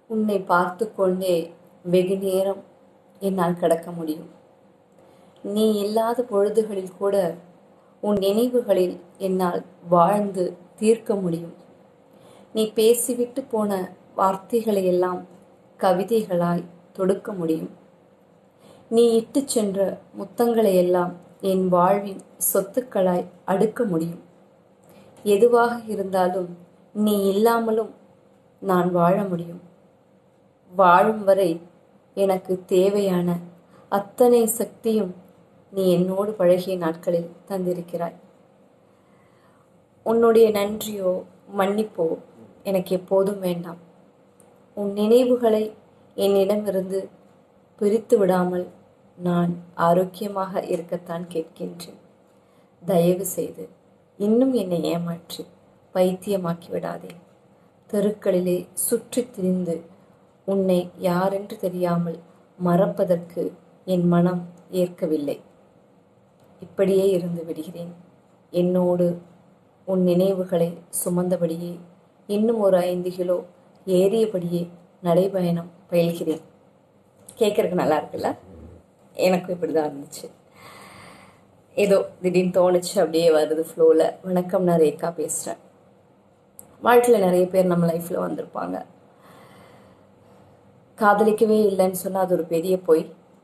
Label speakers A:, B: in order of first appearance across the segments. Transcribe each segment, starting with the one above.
A: உன்னை பார்த்து கொண்டே வெகு நேரம் என்னால் கடக்க முடியும் நீ இல்லாத பொழுதுகளில் கூட உன் நினைவுகளில் என்னால் வாழ்ந்து தீர்க்க முடியும் நீ பேசிவிட்டு போன வார்த்தைகளை எல்லாம் கவிதைகளாய் தொடுக்க முடியும் நீ இட்டு சென்ற முத்தங்களை எல்லாம் என் வாழ்வின் சொத்துக்களாய் அடுக்க முடியும் எதுவாக இருந்தாலும் நீ இல்லாமலும் நான் வாழ முடியும் வாழும் வரை எனக்கு தேவையான அத்தனை சக்தியும் நீ என்னோடு பழகிய நாட்களில் தந்திருக்கிறாய் உன்னுடைய நன்றியோ மன்னிப்போ எனக்கு எப்போதும் வேண்டாம் உன் நினைவுகளை என்னிடமிருந்து பிரித்து விடாமல் நான் ஆரோக்கியமாக இருக்கத்தான் கேட்கின்றேன் தயவு செய்து இன்னும் என்னை ஏமாற்றி பைத்தியமாக்கி விடாதே தெருக்களிலே சுற்றித் திரிந்து உன்னை யாரென்று தெரியாமல் மறப்பதற்கு என் மனம் ஏற்கவில்லை இப்படியே இருந்து விடுகிறேன் என்னோடு உன் நினைவுகளை சுமந்தபடியே இன்னும் ஒரு ஐந்து கிலோ ஏறியபடியே நடைபயணம் பயில்கிறேன் கேட்கறதுக்கு நல்லா இருக்குல்ல எனக்கும் இப்படி தான் இருந்துச்சு ஏதோ திடீர்னு தோணுச்சு அப்படியே வருது ஃப்ளோவில் வணக்கம் நான் ரேகா பேசுகிறேன் வாழ்க்கையில் நிறைய பேர் நம்ம லைஃப்பில் வந்திருப்பாங்க காதலிக்கவே இல்லைன்னு சொன்னால் அது ஒரு பெரிய பொய்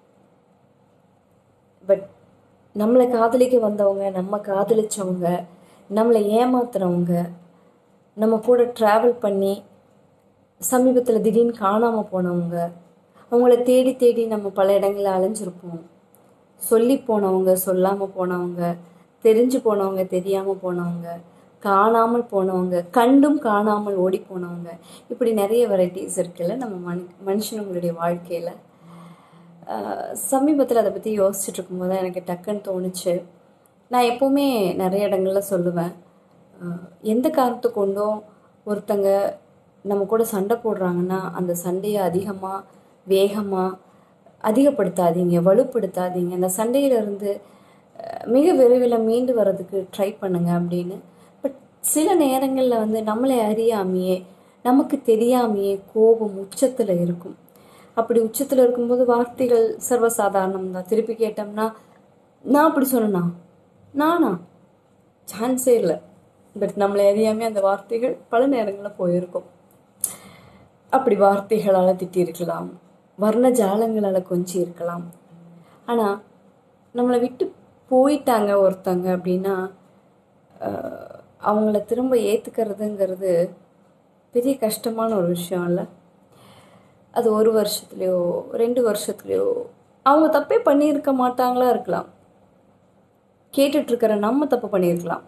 A: பட் நம்மளை காதலிக்க வந்தவங்க நம்ம காதலிச்சவங்க நம்மளை ஏமாத்துறவங்க நம்ம கூட ட்ராவல் பண்ணி சமீபத்தில் திடீர்னு காணாமல் போனவங்க அவங்கள தேடி தேடி நம்ம பல இடங்களில் அலைஞ்சிருப்போம் சொல்லி போனவங்க சொல்லாமல் போனவங்க தெரிஞ்சு போனவங்க தெரியாமல் போனவங்க காணாமல் போனவங்க கண்டும் காணாமல் ஓடி போனவங்க இப்படி நிறைய வெரைட்டிஸ் இருக்குல்ல நம்ம மனு மனுஷனுங்களுடைய வாழ்க்கையில் சமீபத்தில் அதை பற்றி யோசிச்சுட்டு இருக்கும்போது தான் எனக்கு டக்குன்னு தோணுச்சு நான் எப்போவுமே நிறைய இடங்களில் சொல்லுவேன் அஹ் எந்த காரணத்தை கொண்டும் ஒருத்தங்க நம்ம கூட சண்டை போடுறாங்கன்னா அந்த சண்டையை அதிகமாக வேகமாக அதிகப்படுத்தாதீங்க வலுப்படுத்தாதீங்க அந்த சண்டையிலிருந்து அஹ், மிக விரைவில் மீண்டு வர்றதுக்கு ட்ரை பண்ணுங்க அப்படின்னு பட் சில நேரங்களில் வந்து நம்மளை அறியாமையே நமக்கு தெரியாமையே கோபம் உச்சத்தில் இருக்கும் அப்படி உச்சத்தில் இருக்கும்போது வார்த்தைகள் சர்வசாதாரணம் தான் திருப்பி கேட்டோம்னா நான் அப்படி சொன்னேனா நானா சான்ஸே இல்லை பட் நம்மளை அறியாமே அந்த வார்த்தைகள் பல நேரங்களில் போயிருக்கும் அப்படி வார்த்தைகளால் திட்டியிருக்கலாம் வர்ண ஜாலங்களால் கொஞ்சி இருக்கலாம் ஆனால் நம்மளை விட்டு போயிட்டாங்க ஒருத்தங்க அப்படின்னா ஆஹ், அவங்கள திரும்ப ஏற்றுக்கிறதுங்கிறது பெரிய கஷ்டமான ஒரு விஷயம் இல்லை அது ஒரு வருஷத்துலேயோ ரெண்டு வருஷத்துலேயோ அவங்க தப்பே பண்ணியிருக்க மாட்டாங்களா இருக்கலாம் கேட்டுட்ருக்கிற நம்ம தப்பு பண்ணியிருக்கலாம்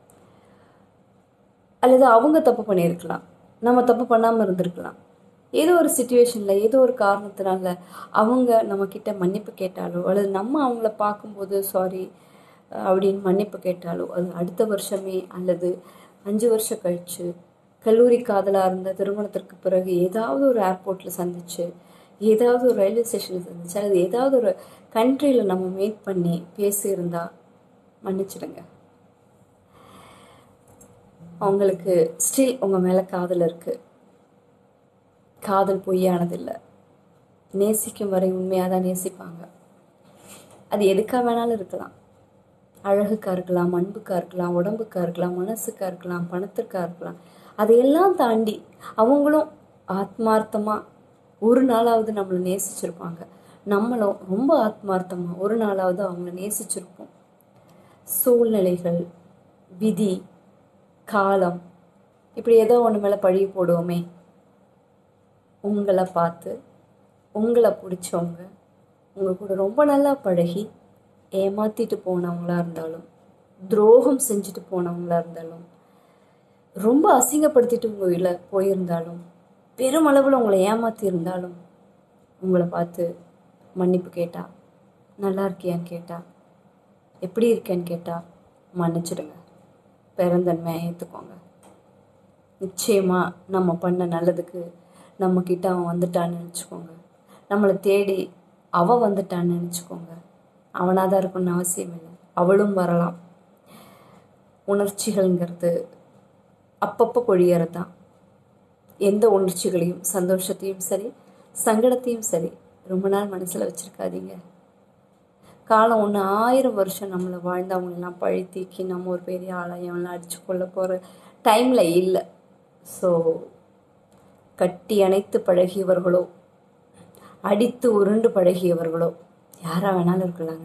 A: அல்லது அவங்க தப்பு பண்ணியிருக்கலாம் நம்ம தப்பு பண்ணாமல் இருந்திருக்கலாம் ஏதோ ஒரு சுச்சுவேஷனில் ஏதோ ஒரு காரணத்தினால அவங்க நம்மக்கிட்ட மன்னிப்பு கேட்டாலோ அல்லது நம்ம அவங்கள பார்க்கும்போது சாரி அப்படின்னு மன்னிப்பு கேட்டாலோ அது அடுத்த வருஷமே அல்லது அஞ்சு வருஷம் கழிச்சு கல்லூரி காதலாக இருந்த திருமணத்திற்கு பிறகு ஏதாவது ஒரு ஏர்போர்ட்டில் சந்திச்சு ஏதாவது ஒரு ரயில்வே ஸ்டேஷனில் சந்திச்சு அல்லது ஏதாவது ஒரு கண்ட்ரியில் நம்ம மீட் பண்ணி பேசியிருந்தா மன்னிச்சிடுங்க அவங்களுக்கு ஸ்டில் உங்கள் மேலே காதல் இருக்குது காதல் பொய்யானதில்லை நேசிக்கும் வரை உண்மையாக தான் நேசிப்பாங்க அது எதுக்காக வேணாலும் இருக்கலாம் அழகுக்கா இருக்கலாம் அன்புக்கா இருக்கலாம் உடம்புக்கா இருக்கலாம் மனசுக்கா இருக்கலாம் பணத்துக்கா இருக்கலாம் அதையெல்லாம் தாண்டி அவங்களும் ஆத்மார்த்தமாக ஒரு நாளாவது நம்மளை நேசிச்சிருப்பாங்க நம்மளும் ரொம்ப ஆத்மார்த்தமாக ஒரு நாளாவது அவங்கள நேசிச்சிருப்போம் சூழ்நிலைகள் விதி காலம் இப்படி ஏதோ ஒன்று மேலே பழி போடுவோமே உங்களை பார்த்து உங்களை பிடிச்சவங்க உங்கள் கூட ரொம்ப நல்லா பழகி ஏமாத்திட்டு போனவங்களா இருந்தாலும் துரோகம் செஞ்சுட்டு போனவங்களா இருந்தாலும் ரொம்ப அசிங்கப்படுத்திட்டு உங்கள் இல்லை போயிருந்தாலும் பெருமளவில் உங்களை ஏமாத்தி இருந்தாலும் உங்களை பார்த்து மன்னிப்பு கேட்டா நல்லா இருக்கியான்னு கேட்டா எப்படி இருக்கேன்னு கேட்டா மன்னிச்சிடுங்க பெருந்தன்மையை ஏற்றுக்கோங்க நிச்சயமாக நம்ம பண்ண நல்லதுக்கு நம்மக்கிட்ட அவன் வந்துட்டான்னு நினச்சிக்கோங்க நம்மளை தேடி அவ வந்துட்டான்னு நினச்சிக்கோங்க அவனாக தான் இருக்கணும்னு அவசியம் இல்லை அவளும் வரலாம் உணர்ச்சிகள்ங்கிறது அப்பப்போ பொழியறது தான் எந்த உணர்ச்சிகளையும் சந்தோஷத்தையும் சரி சங்கடத்தையும் சரி ரொம்ப நாள் மனசில் வச்சுருக்காதீங்க காலம் ஒன்று ஆயிரம் வருஷம் நம்மளை வாழ்ந்தவங்களெல்லாம் பழி தீக்கி நம்ம ஒரு பெரிய ஆளாக எவனெலாம் அடித்து கொள்ள போகிற டைமில் இல்லை ஸோ கட்டி அணைத்து பழகியவர்களோ அடித்து உருண்டு பழகியவர்களோ யாராக வேணாலும் இருக்கலாங்க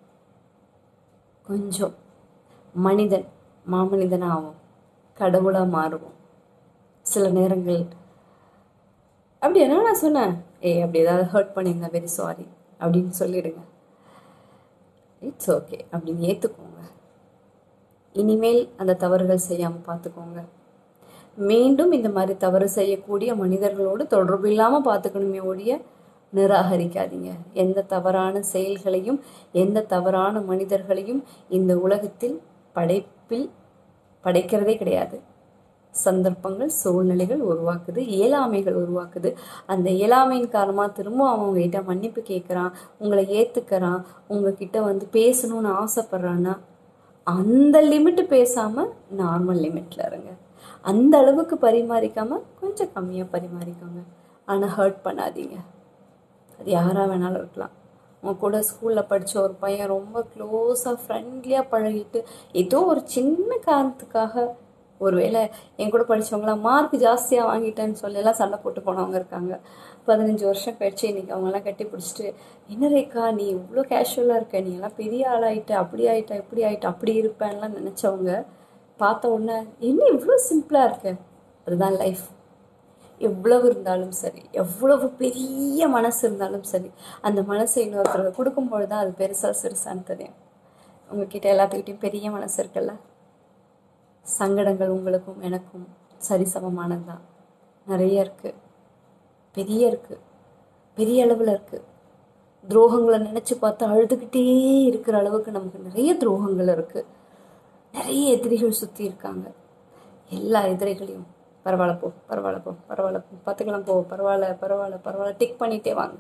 A: கொஞ்சம் மனிதன் மாமனிதனாக ஆகும் கடவுளாக மாறுவோம் சில நேரங்கள் அப்படி என்ன நான் சொன்னேன் ஏய் அப்படி ஏதாவது ஹர்ட் பண்ணியிருந்தேன் வெரி சாரி அப்படின்னு சொல்லிடுங்க இட்ஸ் ஓகே அப்படின்னு ஏற்றுக்கோங்க இனிமேல் அந்த தவறுகள் செய்யாமல் பார்த்துக்கோங்க மீண்டும் இந்த மாதிரி தவறு செய்யக்கூடிய மனிதர்களோடு தொடர்பு இல்லாமல் பார்த்துக்கணுமே ஒழிய நிராகரிக்காதீங்க எந்த தவறான செயல்களையும் எந்த தவறான மனிதர்களையும் இந்த உலகத்தில் படைப்பில் படைக்கிறதே கிடையாது சந்தர்ப்பங்கள் சூழ்நிலைகள் உருவாக்குது இயலாமைகள் உருவாக்குது அந்த இயலாமையின் காரணமாக திரும்ப அவங்க கிட்ட மன்னிப்பு கேட்குறான் உங்களை ஏற்றுக்கிறான் உங்ககிட்ட வந்து பேசணும்னு ஆசைப்பட்றான்னா அந்த லிமிட்டு பேசாமல் நார்மல் லிமிட்டில் இருங்க அந்த அளவுக்கு பரிமாறிக்காமல் கொஞ்சம் கம்மியாக பரிமாறிக்கோங்க ஆனால் ஹர்ட் பண்ணாதீங்க அது யாராக வேணாலும் இருக்கலாம் உங்க கூட ஸ்கூலில் படித்த ஒரு பையன் ரொம்ப க்ளோஸாக ஃப்ரெண்ட்லியாக பழகிட்டு ஏதோ ஒரு சின்ன காரணத்துக்காக ஒருவேளை என் கூட படித்தவங்களாம் மார்க் ஜாஸ்தியாக வாங்கிட்டேன்னு சொல்லி எல்லாம் சண்டை போட்டு போனவங்க இருக்காங்க பதினஞ்சு வருஷம் கழிச்சு இன்னைக்கு அவங்கெல்லாம் கட்டி பிடிச்சிட்டு என்ன ரேக்கா நீ இவ்வளோ கேஷுவலாக இருக்க நீ எல்லாம் பெரிய ஆளாயிட்ட அப்படி ஆயிட்ட இப்படி ஆயிட்ட அப்படி இருப்பேன்லாம் நினச்சவங்க பார்த்த உடனே என்ன இவ்வளோ சிம்பிளாக இருக்க அதுதான் லைஃப் எவ்வளவு இருந்தாலும் சரி எவ்வளவு பெரிய மனசு இருந்தாலும் சரி அந்த மனசை இன்னொருத்தருக்கு கொடுக்கும்பொழுது தான் அது பெருசாக சிறுசான்னு தெரியும் உங்ககிட்ட எல்லாத்துக்கிட்டையும் பெரிய மனசு இருக்குல்ல சங்கடங்கள் உங்களுக்கும் எனக்கும் சரிசமமானது தான் நிறைய இருக்குது பெரிய இருக்குது பெரிய அளவில் இருக்குது துரோகங்களை நினச்சி பார்த்து அழுதுகிட்டே இருக்கிற அளவுக்கு நமக்கு நிறைய துரோகங்கள் இருக்குது நிறைய எதிரிகள் சுற்றி இருக்காங்க எல்லா எதிரிகளையும் பரவாயில்ல போ பரவாயில்ல போ பரவாயில்ல போ பார்த்துக்கலாம் போ பரவாயில்ல பரவாயில்ல பரவாயில்ல டிக் பண்ணிட்டே வாங்க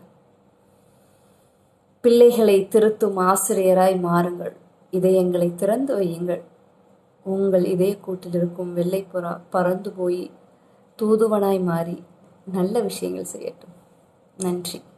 A: பிள்ளைகளை திருத்தும் ஆசிரியராய் மாறுங்கள் இதயங்களை திறந்து வையுங்கள் உங்கள் இதய கூட்டில் இருக்கும் வெள்ளைப்புறா பறந்து போய் தூதுவனாய் மாறி நல்ல விஷயங்கள் செய்யட்டும் நன்றி